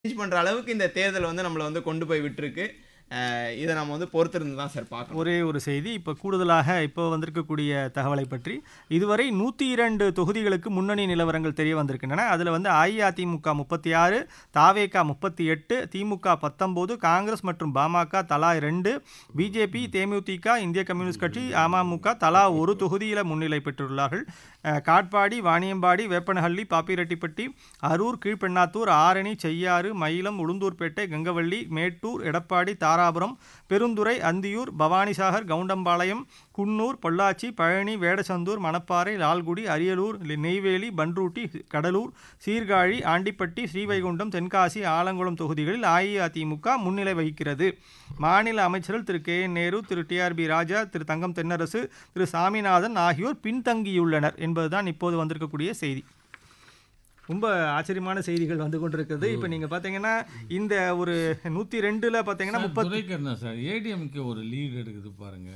Change பண்ற அளவுக்கு இந்த தேர்தல் வந்து நம்மள வந்து கொண்டு போய் விட்டுருக்கு அஹ் இதை நம்ம வந்து பொறுத்திருந்து தான் சார் பார்க்கணும் ஒரே ஒரு செய்தி இப்போ கூடுதலாக இப்போ வந்திருக்கக்கூடிய தகவலை பற்றி இதுவரை நூற்றி இரண்டு தொகுதிகளுக்கு முன்னணி நிலவரங்கள் தெரிய வந்திருக்கின்றன அதில் வந்து அஇஅதிமுக முப்பத்தி ஆறு தாவேகா முப்பத்தி எட்டு திமுக பத்தொம்போது காங்கிரஸ் மற்றும் பாமக தலா ரெண்டு பிஜேபி தேமுதிக இந்திய கம்யூனிஸ்ட் கட்சி அமமுக தலா ஒரு தொகுதியில் முன்னிலை பெற்றுள்ளார்கள் அஹ், காட்பாடி வாணியம்பாடி வேப்பனஹள்ளி பாப்பிரெட்டிப்பட்டி அரூர் கீழ்பெண்ணாத்தூர் ஆரணி செய்யாறு மயிலம் உளுந்தூர்பேட்டை கங்கவள்ளி மேட்டூர் எடப்பாடி தாராபுரம் பெருந்துறை அந்தியூர் பவானிசாகர் கவுண்டம்பாளையம் குன்னூர் பொள்ளாச்சி பழனி வேடசந்தூர் மணப்பாறை லால்குடி அரியலூர் நெய்வேலி பன்ருட்டி கடலூர் சீர்காழி ஆண்டிப்பட்டி ஸ்ரீவைகுண்டம் தென்காசி ஆலங்குளம் தொகுதிகளில் அஇஅதிமுக முன்னிலை வகிக்கிறது மாநில அமைச்சர்கள் Thiru K N Nehru Thiru TRB Raja Thiru Thangam Thennarasu Thiru Saminathan ஆகியோர் பின்தங்கியுள்ளனர் என்பதுதான் இப்போது வந்திருக்கக்கூடிய செய்தி ரொம்ப ஆச்சரியமான செய்திகள் வந்து கொண்டிருக்கிறது இப்போ நீங்க பார்த்தீங்கன்னா இந்த ஒரு நூற்றி ரெண்டில் பார்த்தீங்கன்னா முப்பத்தி துரைக்கண்ணா சார் ஏடிஎம்கே ஒரு லீட் எடுக்குது பாருங்க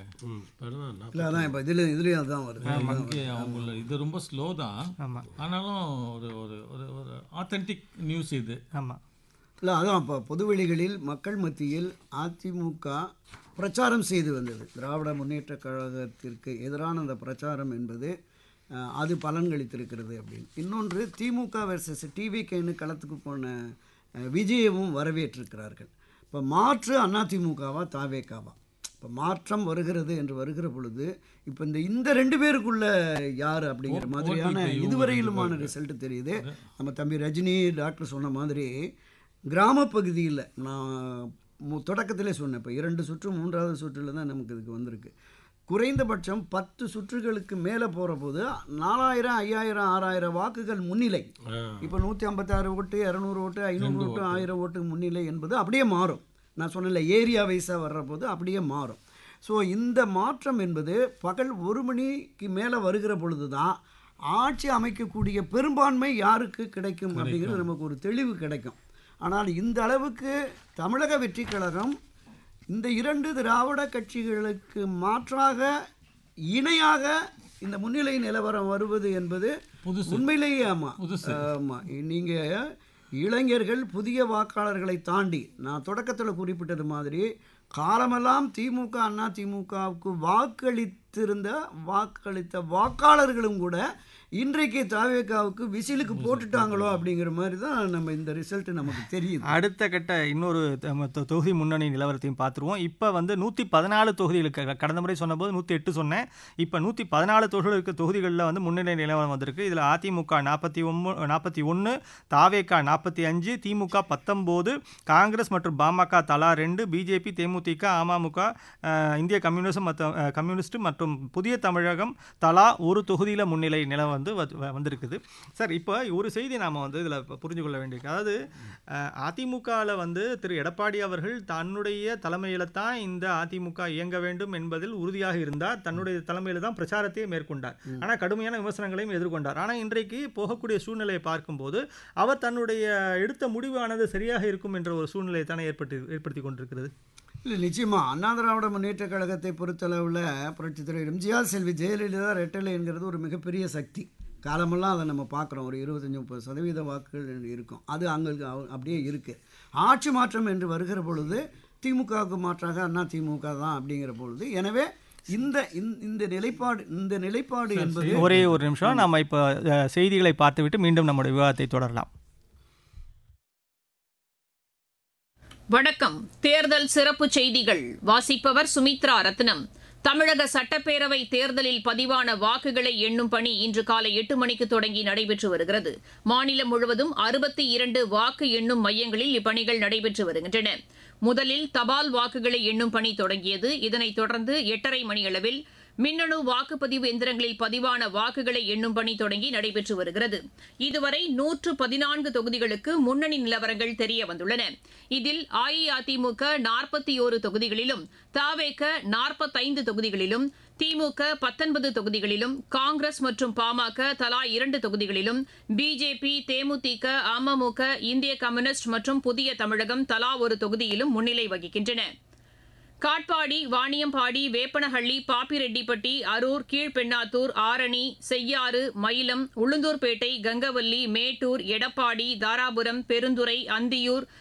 இல்லை அதான் இப்போ இதில் இதுலேயும் அதுதான் வருது இங்கே அவங்கள இது ரொம்ப ஸ்லோ தான் ஆமாம் ஆனாலும் ஒரு ஒரு ஒரு ஒரு ஆத்தென்டிக் நியூஸ் இது ஆமாம் இல்லை அதான் இப்போ பொதுவெளிகளில் மக்கள் மத்தியில் அதிமுக பிரச்சாரம் செய்து வந்தது திராவிட முன்னேற்றக் கழகத்திற்கு எதிரான அந்த பிரச்சாரம் என்பது அஹ், அது பலன்களித்திருக்கிறது அப்படின்னு இன்னொன்று திமுக வெர்சஸ் டிவிகேன்னு களத்துக்கு போன அஹ், விஜயமும் வரவேற்றிருக்கிறார்கள் இப்போ மாற்று அதிமுகவா தாவேக்காவா இப்போ மாற்றம் வருகிறது என்று வருகிற பொழுது இப்போ இந்த இந்த ரெண்டு பேருக்குள்ள யார் அப்படிங்கிற ஓ- மாதிரியான ஓட்டிட்டு இவங்க இதுவரையிலுமான ரெண்டு ரிசல்ட் தெரியுது நம்ம தம்பி ரஜினி டாக்டர் சொன்ன மாதிரி கிராமப்பகுதியில் நான் மு- தொடக்கத்திலே சொன்னேன் இப்போ இரண்டு சுற்று மூன்றாவது சுற்றில் தான் நமக்கு இதுக்கு வந்திருக்கு குறைந்தபட்சம் பத்து சுற்றுகளுக்கு மேலே போகிற போது நாலாயிரம் ஐயாயிரம் ஆறாயிரம் வாக்குகள் முன்னிலை இப்போ நூற்றி ஐம்பத்தாறு ஓட்டு இரநூறு ஓட்டு ஐநூறு ஓட்டு ஆயிரம் ஓட்டு முன்னிலை என்பது அப்படியே மாறும் நான் சொன்னல ஏரியா வைஸாக வர்ற போது அப்படியே மாறும் ஸோ இந்த மாற்றம் என்பது பகல் ஒரு மணிக்கு மேலே வருகிற பொழுது தான் ஆட்சி அமைக்கக்கூடிய பெரும்பான்மை யாருக்கு கிடைக்கும் அப்படிங்கிறது நமக்கு ஒரு தெளிவு கிடைக்கும் ஆனால் இந்த அளவுக்கு தமிழக வெற்றிக் கழகம் இந்த இரண்டு திராவிட கட்சிகளுக்கு மாற்றாக இணையாக இந்த முன்னிலை நிலவரம் வருவது என்பது புதுசு. உண்மையிலேயே ஆமா புதுசு. ஆமா நீங்க இளைஞர்கள் புதிய வாக்காளர்களை தாண்டி நான் தொடக்கத்தில் குறிப்பிட்டது மாதிரி காலமெல்லாம் திமுக அண்ணா திமுகவுக்கு வாக்களித்திருந்த வாக்களித்த வாக்காளர்களும் கூட இன்றைக்கு தாவேக்காவுக்கு விசிலுக்கு போட்டுட்டாங்களோ அப்படிங்கிற மாதிரி தான் நம்ம இந்த ரிசல்ட் நமக்கு தெரியுது அடுத்த கட்ட இன்னொரு தொ- தொ- தொகுதி முன்னணி நிலவரத்தையும் பார்த்துருவோம் இப்போ வந்து நூற்றி பதினாலு தொகுதிகளுக்கு க- கடந்த முறை சொன்னபோது நூற்றி எட்டு சொன்னேன் இப்போ நூற்றி பதினாலு தொகுதிகளுக்கு தொகுதிகளில் வந்து முன்னணி நிலவரம் வந்திருக்கு இதில் அதிமுக நாற்பத்தி ஒம்பு நாற்பத்தி ஒன்று தாவேகா நாற்பத்தி அஞ்சு திமுக பத்தொம்போது காங்கிரஸ் மற்றும் பாமக தலா ரெண்டு பிஜேபி தேமுதிக அமமுக அஹ், இந்திய கம்யூனிசம் மற்றும் அஹ், கம்யூனிஸ்ட் மற்றும் புதிய தமிழகம் தலா ஒரு தொகுதியில் முன்னிலை நிலம் வந்து வ- வ- வந்திருக்குது சார் இப்போ ஒரு செய்தி நாம் வந்து இதில் புரிஞ்சு கொள்ள வேண்டியிருக்கு அதாவது அதிமுகவில் வந்து திரு எடப்பாடி அவர்கள் தன்னுடைய தலைமையில் தான் இந்த அதிமுக இயங்க வேண்டும் என்பதில் உறுதியாக இருந்தார் தன்னுடைய தலைமையில் தான் பிரச்சாரத்தையே மேற்கொண்டார் ஆனால் கடுமையான விமர்சனங்களையும் எதிர்கொண்டார் ஆனால் இன்றைக்கு போகக்கூடிய சூழ்நிலையை பார்க்கும்போது அவர் தன்னுடைய எடுத்த முடிவானது சரியாக இருக்கும் என்ற ஒரு சூழ்நிலையை தானே ஏற்பட்டு ஏற்படுத்தி கொண்டிருக்கிறது இல்லை நிச்சயமா அண்ணா திராவிட முன்னேற்ற கழகத்தை பொறுத்தளவில் புரட்சித் தலைவர் எம்ஜிஆர் செல்வி ஜெயலலிதா ரெட்டலைங்கிறது ஒரு மிகப்பெரிய சக்தி காலமெல்லாம் அதை நம்ம பார்க்குறோம் ஒரு இருபத்தஞ்சி முப்பது சதவீத வாக்குகள் இருக்கும் அது அங்கே அப்படியே இருக்குது ஆட்சி மாற்றம் என்று வருகிற பொழுது திமுகவுக்கு மாற்றாக அண்ணா திமுக தான் அப்படிங்கிற பொழுது எனவே இந்த இந்த- இந்த நிலைப்பாடு இந்த நிலைப்பாடு என்பது ஒரே ஒரு நிமிஷம் நம்ம இப்போ அஹ், செய்திகளை பார்த்துவிட்டு மீண்டும் நம்முடைய விவாதத்தை தொடரலாம் வணக்கம் தேர்தல் சிறப்பு செய்திகள் வாசிப்பவர் சுமித்ரா ரத்னம் தமிழக சட்டப்பேரவை தேர்தலில் பதிவான வாக்குகளை எண்ணும் பணி இன்று காலை எட்டு மணிக்கு தொடங்கி நடைபெற்று வருகிறது மாநிலம் முழுவதும் அறுபத்தி இரண்டு வாக்கு எண்ணும் மையங்களில் இப்பணிகள் நடைபெற்று வருகின்றன முதலில் தபால் வாக்குகளை எண்ணும் பணி தொடங்கியது இதனைத் தொடர்ந்து எட்டரை மணியளவில் மின்னணு வாக்குப்பதிவு எந்திரங்களில் பதிவான வாக்குகளை எண்ணும் பணி தொடங்கி நடைபெற்று வருகிறது இதுவரை நூற்று பதினான்கு தொகுதிகளுக்கு முன்னணி நிலவரங்கள் தெரிய வந்துள்ளன இதில் அஇஅதிமுக நாற்பத்தி ஒரு தொகுதிகளிலும் தாவேக நாற்பத்தைந்து தொகுதிகளிலும் திமுக பத்தொன்பது தொகுதிகளிலும் காங்கிரஸ் மற்றும் பாமக தலா இரண்டு தொகுதிகளிலும் பிஜேபி தேமுதிக அமமுக இந்திய கம்யூனிஸ்ட் மற்றும் புதிய தமிழகம் தலா ஒரு தொகுதியிலும் முன்னிலை வகிக்கின்றன காட்பாடி வாணியம்பாடி வேப்பனஹள்ளி பாப்பிரெட்டிப்பட்டி அரூர் கீழ்பெண்ணாத்தூர் ஆரணி செய்யாறு மயிலம் உளுந்தூர்பேட்டை கங்கவல்லி மேட்டூர் எடப்பாடி தாராபுரம் பெருந்துறை அந்தியூர்